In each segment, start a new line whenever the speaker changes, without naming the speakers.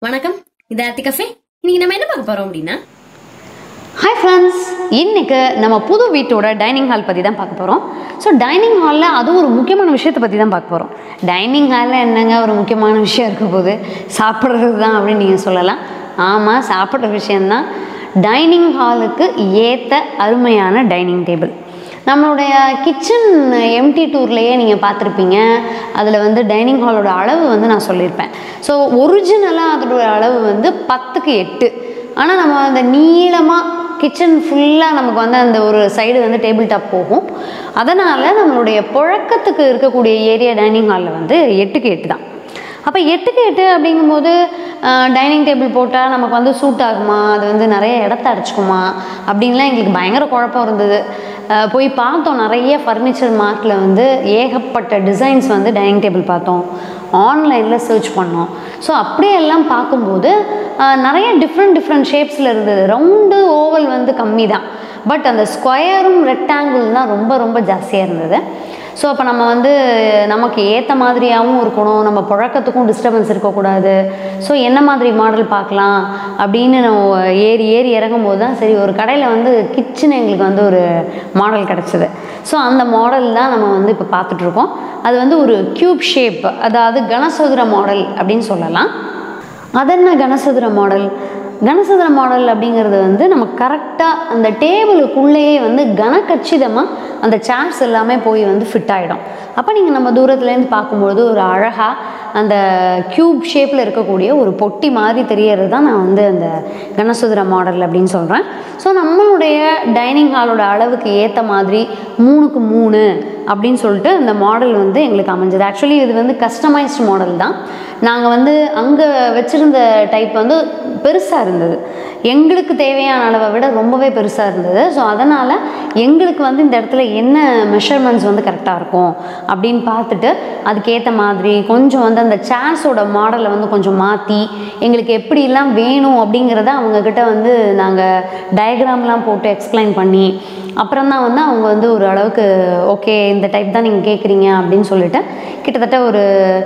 வணக்கம் இது ஆர்த்தி கஃபே இன்னைக்கு நம்ம என்ன பார்க்க போறோம் அப்படின்னா
ஹாய் ஃப்ரெண்ட்ஸ் இன்னைக்கு நம்ம புது வீட்டோட டைனிங் ஹால் பற்றி தான் பார்க்க போகிறோம் ஸோ டைனிங் ஹாலில் அதுவும் ஒரு முக்கியமான விஷயத்தை பற்றி தான் பார்க்க போகிறோம் டைனிங் ஹாலில் என்னங்க ஒரு முக்கியமான விஷயம் இருக்க போகுது சாப்பிட்றது தான் அப்படின்னு நீங்கள் சொல்லலாம் ஆமாம் சாப்பிட்ற விஷயந்தான் டைனிங் ஹாலுக்கு ஏற்ற அருமையான டைனிங் டேபிள் நம்மளுடைய கிச்சன் எம்டி டூர்லேயே நீங்கள் பார்த்துருப்பீங்க அதில் வந்து டைனிங் ஹாலோட அளவு வந்து நான் சொல்லியிருப்பேன் ஸோ ஒரிஜினலாக அதோட அளவு வந்து பத்துக்கு எட்டு ஆனால் நம்ம அந்த நீளமாக கிச்சன் ஃபுல்லாக நமக்கு வந்து அந்த ஒரு சைடு வந்து டேபிள் டாப் போகும் அதனால் நம்மளுடைய புழக்கத்துக்கு இருக்கக்கூடிய ஏரியா டைனிங் ஹாலில் வந்து எட்டுக்கு எட்டு தான் அப்போ எட்டுக்கு எட்டு அப்படிங்கும்போது டைனிங் டேபிள் போட்டால் நமக்கு வந்து சூட் ஆகுமா அது வந்து நிறைய இடத்த அடைச்சிக்குமா அப்படின்லாம் எங்களுக்கு பயங்கர குழப்பம் இருந்தது அஹ் போய் பார்த்தோம் நிறைய ஃபர்னிச்சர் மார்ட்டில் வந்து ஏகப்பட்ட டிசைன்ஸ் வந்து டைனிங் டேபிள் பார்த்தோம் ஆன்லைனில் சர்ச் பண்ணோம் ஸோ அப்படியெல்லாம் பார்க்கும்போது அஹ் நிறைய டிஃப்ரெண்ட் டிஃப்ரெண்ட் ஷேப்ஸில் இருந்தது ரவுண்டு ஓவல் வந்து கம்மி தான் பட் அந்த ஸ்கொயரும் ரெக்டாங்கிள் தான் ரொம்ப ரொம்ப ஜாஸ்தியாக இருந்தது ஸோ அப்போ நம்ம வந்து நமக்கு ஏற்ற மாதிரியாகவும் இருக்கணும் நம்ம புழக்கத்துக்கும் டிஸ்டர்பன்ஸ் இருக்கக்கூடாது ஸோ என்ன மாதிரி மாடல் பார்க்கலாம் அப்படின்னு நம்ம ஏறி ஏறி இறங்கும் போது தான் சரி ஒரு கடையில் வந்து கிச்சன் எங்களுக்கு வந்து ஒரு மாடல் கிடச்சிது ஸோ அந்த மாடல் தான் நம்ம வந்து இப்போ பார்த்துட்ருக்கோம் அது வந்து ஒரு க்யூப் ஷேப் அதாவது கனசதுர மாடல் அப்படின்னு சொல்லலாம் அதென்ன கனசதுர மாடல் கனசதுர மாடல் அப்படிங்கிறது வந்து நம்ம கரெக்டாக அந்த டேபிளுக்குள்ளேயே வந்து கனக்கச்சிதமாக அந்த சேர்ஸ் எல்லாமே போய் வந்து ஃபிட் ஆகிடும் அப்போ நீங்கள் நம்ம தூரத்துலேருந்து பார்க்கும்பொழுது ஒரு அழகாக அந்த க்யூப் ஷேப்பில் இருக்கக்கூடிய ஒரு பொட்டி மாதிரி தெரியறது தான் நான் வந்து அந்த கனசதுர மாடல் அப்படின்னு சொல்கிறேன் ஸோ நம்மளுடைய டைனிங் ஹாலோட அளவுக்கு ஏற்ற மாதிரி மூணுக்கு மூணு அப்படின்னு சொல்லிட்டு அந்த மாடல் வந்து எங்களுக்கு அமைஞ்சது ஆக்சுவலி இது வந்து கஸ்டமைஸ்டு மாடல் தான் நாங்கள் வந்து அங்கே வச்சுருந்த டைப் வந்து பெருசாக இருந்தது எங்களுக்கு தேவையான அளவை விட ரொம்பவே பெருசாக இருந்தது ஸோ அதனால் எங்களுக்கு வந்து இந்த இடத்துல என்ன மெஷர்மெண்ட்ஸ் வந்து கரெக்டாக இருக்கும் அப்படின்னு பார்த்துட்டு அதுக்கேற்ற மாதிரி கொஞ்சம் வந்து அந்த சேர்ஸோட மாடலை வந்து கொஞ்சம் மாற்றி எங்களுக்கு எப்படிலாம் வேணும் அப்படிங்கிறத அவங்கக்கிட்ட வந்து நாங்கள் டயக்ராம்லாம் போட்டு எக்ஸ்பிளைன் பண்ணி அப்புறம் தான் வந்து அவங்க வந்து ஒரு அளவுக்கு ஓகே இந்த டைப் தான் நீங்கள் கேட்குறீங்க அப்படின்னு சொல்லிட்டு கிட்டத்தட்ட ஒரு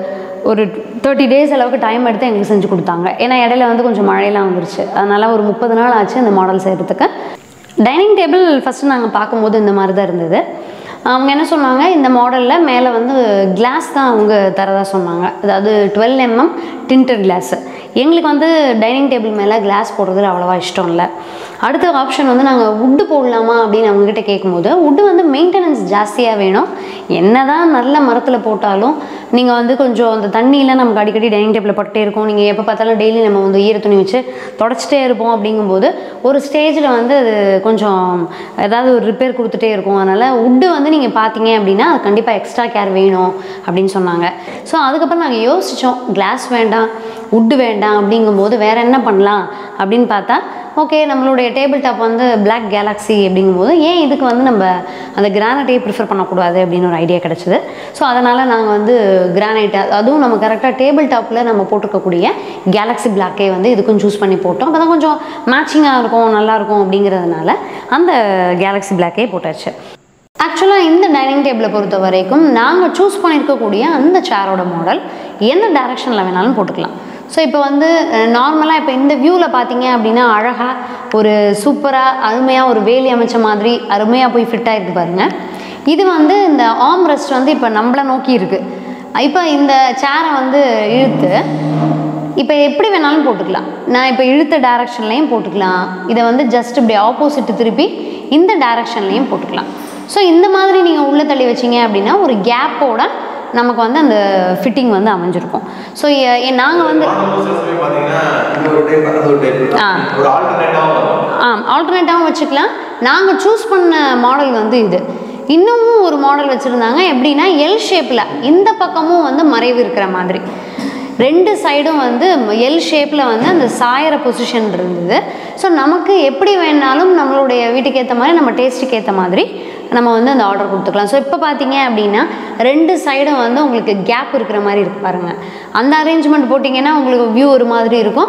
ஒரு தேர்ட்டி டேஸ் அளவுக்கு டைம் எடுத்து எங்களுக்கு செஞ்சு கொடுத்தாங்க ஏன்னா இடையில வந்து கொஞ்சம் மழையெல்லாம் வந்துருச்சு அதனால் ஒரு முப்பது நாள் ஆச்சு இந்த மாடல் செய்கிறதுக்கு டைனிங் டேபிள் ஃபஸ்ட்டு நாங்கள் பார்க்கும்போது இந்த மாதிரி தான் இருந்தது அவங்க என்ன சொன்னாங்க இந்த மாடலில் மேலே வந்து கிளாஸ் தான் அவங்க தரதா சொன்னாங்க அதாவது டுவெல் எம்எம் டிண்டட் கிளாஸு எங்களுக்கு வந்து டைனிங் டேபிள் மேலே கிளாஸ் போடுறதுல அவ்வளோவா இஷ்டம் இல்லை அடுத்த ஆப்ஷன் வந்து நாங்கள் வுட்டு போடலாமா அப்படின்னு அவங்ககிட்ட கேட்கும்போது வுட்டு வந்து மெயின்டெனன்ஸ் ஜாஸ்தியாக வேணும் என்ன தான் நல்ல மரத்தில் போட்டாலும் நீங்கள் வந்து கொஞ்சம் அந்த தண்ணியில் நமக்கு அடிக்கடி டைனிங் டேபிளில் பட்டே இருக்கும் நீங்கள் எப்போ பார்த்தாலும் டெய்லி நம்ம வந்து ஈர துணி வச்சு தொடச்சிட்டே இருப்போம் அப்படிங்கும்போது ஒரு ஸ்டேஜில் வந்து அது கொஞ்சம் ஏதாவது ஒரு ரிப்பேர் கொடுத்துட்டே இருக்கும் அதனால் வுட்டு வந்து நீங்கள் பார்த்தீங்க அப்படின்னா அது கண்டிப்பாக எக்ஸ்ட்ரா கேர் வேணும் அப்படின்னு சொன்னாங்க ஸோ அதுக்கப்புறம் நாங்கள் யோசித்தோம் கிளாஸ் வேண்டாம் வுட்டு வேண்டாம் அப்படிங்கும்போது வேறு என்ன பண்ணலாம் அப்படின்னு பார்த்தா ஓகே நம்மளுடைய டேபிள் டாப் வந்து Black கேலக்ஸி அப்படிங்கும்போது ஏன் இதுக்கு வந்து நம்ம அந்த கிரானைட்டையே ப்ரிஃபர் பண்ணக்கூடாது அப்படின்னு ஒரு ஐடியா கிடச்சிது ஸோ அதனால் நாங்கள் வந்து கிரானைட் அதுவும் நம்ம கரெக்டாக டேபிள் டாப்பில் நம்ம போட்டிருக்கக்கூடிய கேலக்ஸி பிளாக்கே வந்து இதுக்கும் சூஸ் பண்ணி போட்டோம் அப்போ தான் கொஞ்சம் மேட்சிங்காக இருக்கும் நல்லாயிருக்கும் அப்படிங்கிறதுனால அந்த கேலக்ஸி பிளாக்கே போட்டாச்சு ஆக்சுவலாக இந்த டைனிங் டேபிளை பொறுத்த வரைக்கும் நாங்கள் சூஸ் பண்ணியிருக்கக்கூடிய அந்த சேரோட மாடல் எந்த டைரக்ஷனில் வேணாலும் போட்டுக்கலாம் ஸோ இப்போ வந்து நார்மலாக இப்போ இந்த வியூவில் பார்த்தீங்க அப்படின்னா அழகாக ஒரு சூப்பராக அருமையாக ஒரு வேலி அமைச்ச மாதிரி அருமையாக போய் ஃபிட் ஆகிருக்கு பாருங்கள் இது வந்து இந்த ஆம் ரெஸ்ட் வந்து இப்போ நம்மளை நோக்கி இருக்குது இப்போ இந்த சேரை வந்து இழுத்து இப்போ எப்படி வேணாலும் போட்டுக்கலாம் நான் இப்போ இழுத்த டைரக்ஷன்லேயும் போட்டுக்கலாம் இதை வந்து ஜஸ்ட் இப்படி ஆப்போசிட் திருப்பி இந்த டைரக்ஷன்லேயும் போட்டுக்கலாம் ஸோ இந்த மாதிரி நீங்கள் உள்ளே தள்ளி வச்சீங்க அப்படின்னா ஒரு கேப்போட நமக்கு வந்து அந்த ஃபிட்டிங் வந்து அமைஞ்சிருக்கும் ஸோ நாங்கள் வந்து
மாடல்ஸுமே பார்த்தீங்கன்னா இந்த ஒரு டைப் அது ஒரு டைப்
ஆ.
ஒரு ஆல்டர்னேட்டாகவும்
ஆ ஆல்டர்னேட்டாகவும் வச்சுக்கலாம் நாங்கள் சூஸ் பண்ண மாடல் வந்து இது இன்னமும் ஒரு மாடல் வச்சுருந்தாங்க எப்படின்னா எல் ஷேப்பில் இந்த பக்கமும் வந்து மறைவு இருக்கிற மாதிரி ரெண்டு சைடும் வந்து எல் ஷேப்பில் வந்து அந்த சாயற பொசிஷன் இருந்தது ஸோ நமக்கு எப்படி வேணாலும் நம்மளுடைய வீட்டுக்கு ஏற்ற மாதிரி நம்ம டேஸ்ட்டுக்கு ஏற்ற மாதிரி நம்ம வந்து அந்த ஆர்டர் கொடுத்துக்கலாம் ஸோ இப்போ பார்த்தீங்க அப்படின்னா ரெண்டு சைடும் வந்து உங்களுக்கு கேப் இருக்கிற மாதிரி இருக்கு பாருங்கள் அந்த அரேஞ்ச்மெண்ட் போட்டிங்கன்னா உங்களுக்கு வியூ ஒரு மாதிரி இருக்கும்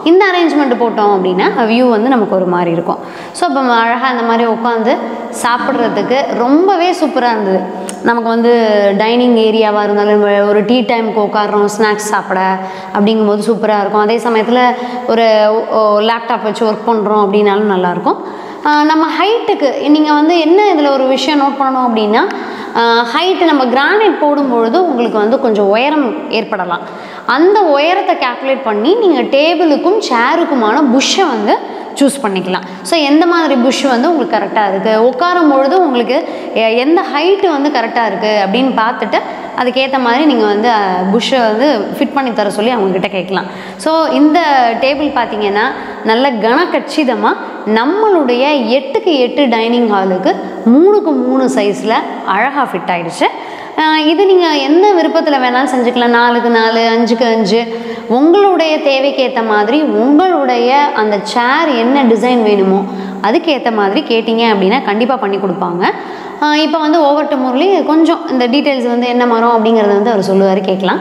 இந்த அரேஞ்ச்மெண்ட் போட்டோம் அப்படின்னா வியூ வந்து நமக்கு ஒரு மாதிரி இருக்கும் ஸோ இப்போ அழகாக இந்த மாதிரி உட்காந்து சாப்பிட்றதுக்கு ரொம்பவே சூப்பராக இருந்தது நமக்கு வந்து டைனிங் ஏரியாவாக இருந்தாலும் வ- ஒரு டீ டைமுக்கு உட்காடுறோம் ஸ்நாக்ஸ் சாப்பிட அப்படிங்கும்போது சூப்பராக இருக்கும் அதே சமயத்தில் ஒரு லேப்டாப் வச்சு ஒர்க் பண்ணுறோம் அப்படின்னாலும் நல்லாயிருக்கும் ஆஹ் நம்ம ஹைட்டுக்கு நீங்கள் வந்து என்ன இதில் ஒரு விஷயம் நோட் பண்ணணும் அப்படின்னா ஹைட்டு நம்ம கிரானைட் போடும்பொழுது உங்களுக்கு வந்து கொஞ்சம் உயரம் ஏற்படலாம் அந்த உயரத்தை கால்குலேட் பண்ணி நீங்கள் டேபிளுக்கும் சேருக்குமான புஷ்ஷை வந்து சூஸ் பண்ணிக்கலாம் ஸோ எந்த மாதிரி புஷ் வந்து உங்களுக்கு கரெக்டாக இருக்குது உட்காரும் பொழுது உங்களுக்கு எ- எந்த ஹைட்டு வந்து கரெக்டாக இருக்குது அப்படின்னு பார்த்துட்டு அதுக்கேற்ற மாதிரி நீங்கள் வந்து புஷ்ஷை வந்து ஃபிட் பண்ணி தர சொல்லி அவங்கக்கிட்ட கேட்கலாம் ஸோ இந்த டேபிள் பார்த்தீங்கன்னா நல்ல கனகச்சிதமாக நம்மளுடைய எட்டுக்கு எட்டு டைனிங் ஹாலுக்கு மூணுக்கு மூணு சைஸில் அழகாக ஃபிட் ஆயிடுச்சு ஆஹ் இது நீங்கள் எந்த விருப்பத்தில் வேணாலும் செஞ்சுக்கலாம் நாலுக்கு நாலு அஞ்சுக்கு அஞ்சு உங்களுடைய தேவைக்கு ஏற்ற மாதிரி உங்களுடைய அந்த சேர் என்ன டிசைன் வேணுமோ அதுக்கேற்ற மாதிரி கேட்டிங்க அப்படின்னா கண்டிப்பாக பண்ணி கொடுப்பாங்க இப்போ வந்து ஓவர் டு முரளி கொஞ்சம் இந்த டீட்டெயில்ஸ் வந்து என்ன மரம் அப்படிங்கிறத வந்து அவர் சொல்லுவார் கேட்கலாம்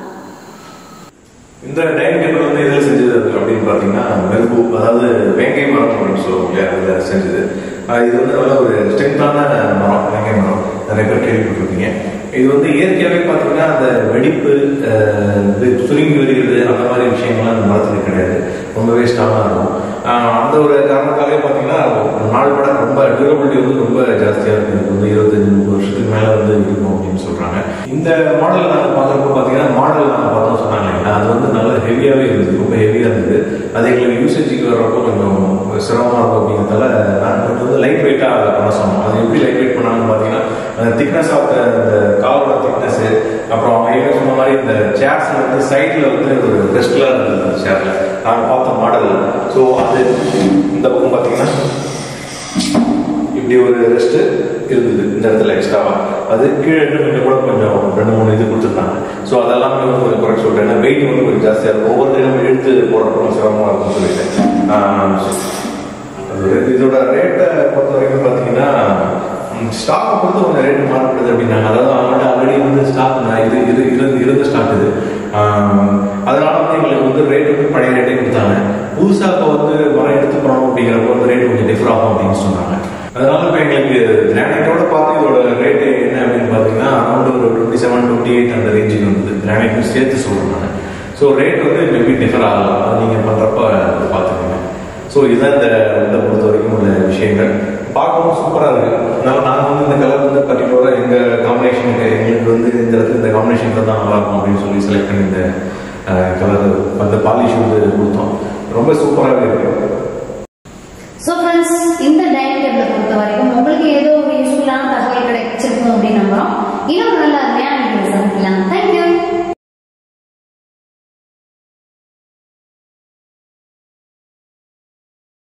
இந்த டைனிங் டேபிள் வந்து எதில் செஞ்சது அப்படின்னு பார்த்தீங்கன்னா மெல்பு அதாவது வேங்கை மரம் அப்படின்னு சொல்லுவோம் இல்லையா அதில் செஞ்சது ஆஹ் இது வந்து நல்ல ஒரு ஸ்ட்ரென்த்தான மரம் வேங்கை மரம் நிறைய பேர் கேள்விப்பட்டிருப்பீங்க இது வந்து இயற்கையாகவே பார்த்தீங்கன்னா அந்த வெடிப்பு ஆஹ் இது சுருங்கி வருகிறது அந்த மாதிரி விஷயங்கள்லாம் அந்த மரத்துக்கு கிடையாது ரொம்பவே ஸ்ட்ராங்காக இருக்கும் ஆஹ் அந்த ஒரு காரணத்தாலே பார்த்தீங்கன்னா நாள் பட ரொம்ப டியூரபிலிட்டி வந்து ரொம்ப ஜாஸ்தியாக இருக்குது இது வந்து இருபத்தஞ்சு முப்பது வருஷத்துக்கு மேலே வந்து இருக்கும் அப்படின்னு சொல்கிறாங்க இந்த மாடல் நாங்கள் பார்க்குறப்ப பார்த்தீங்கன்னா மாடல் நாங்கள் பார்த்தோம் சொன்னாங்க இல்லைங்களா அது வந்து நல்ல ஹெவியாகவே இருந்தது ரொம்ப ஹெவியாக இருந்தது அது எங்களுக்கு யூசேஜுக்கு வர்றப்போ கொஞ்சம் சிரமமாக இருக்கும் அப்படிங்கிறதால நான் கொஞ்சம் வந்து லைட் வெயிட்டாக பண்ண சொன்னோம் அது எப்படி லைட் வெயிட் பண்ணாங்கன்னு பார்த்தீங்கன்னா அந்த திக்னஸ் ஆஃப் அந்த காலோட திக்னஸ் அப்புறம் அவங்க ஏற்கனவே சொன்ன மாதிரி இந்த சேர்ஸ் வந்து சைடில் வந்து ஒரு ரெஸ்ட்லாம் இருந்தது அந்த சேரில் நாங்கள் பார்த்த மாடல் ஸோ அது இந்த பக்கம் பார்த்தீங்கன்னா இப்படி ஒரு ரெஸ்ட் இருந்தது இந்த இடத்துல எக்ஸ்ட்ராவா அது கீழே இன்னும் கொஞ்சம் கூட கொஞ்சம் ரெண்டு மூணு இது கொடுத்துருந்தாங்க ஸோ அதெல்லாமே வந்து கொஞ்சம் குறைச்சி விட்டேன் ஏன்னா வெயிட் வந்து கொஞ்சம் ஜாஸ்தியாக இருக்கும் ஒவ்வொரு டைமும் இழுத்து போடுறப்ப கொஞ்சம் சிரமமாக இருக்கும்னு சொல்லிட்டேன் ஆஹ் அது இதோட ரேட்டை பொறுத்த வரைக்கும் பார்த்தீங்கன்னா ஸ்டாக்கை பொறுத்து கொஞ்சம் ரேட்டு மாறுபடுது அப்படின்னாங்க அதாவது அவங்கள்ட்ட ஆல்ரெடி வந்து ஸ்டாக் இது இது இருந்து இருந்த ஸ்டாக் இது ஆஹ் அதனால வந்து எங்களுக்கு வந்து ரேட் வந்து பழைய ரேட்டே கொடுத்தாங்க புதுசாக இப்போ வந்து மரம் எடுத்து போனோம் அப்படிங்கிறப்ப வந்து ரேட் கொஞ்சம் டிஃபர் ஆகும் அப்படின்னு சொன்னாங்க அதனால இப்போ எங்களுக்கு கிரானைட்டோட பார்த்து இதோட ரேட்டு என்ன அப்படின்னு பார்த்தீங்கன்னா அரௌண்ட் ஒரு டுவெண்ட்டி செவன் டுவெண்ட்டி எயிட் அந்த ரேஞ்சுக்கு வந்தது கிரானைட்டும் சேர்த்து சொல்கிறேன் நான் ஸோ ரேட் வந்து மேபி டிஃபர் ஆகலாம் அது நீங்கள் பண்ணுறப்ப பார்த்துக்கோங்க ஸோ இதுதான் இந்த இதை பொறுத்த வரைக்கும் உள்ள விஷயங்கள் பார்க்கவும் சூப்பராக இருக்கு அதனால நாங்கள் வந்து இந்த கலர் வந்து பர்டிகுலராக எங்கள் காம்பினேஷனுக்கு எங்களுக்கு வந்து இந்த இடத்துல இந்த காம்பினேஷன் தான் நல்லா இருக்கும் அப்படின்னு சொல்லி செலக்ட் பண்ணி இந்த கலர் அந்த பாலிஷ் வந்து கொடுத்தோம் ரொம்ப சூப்பராகவே இருக்கு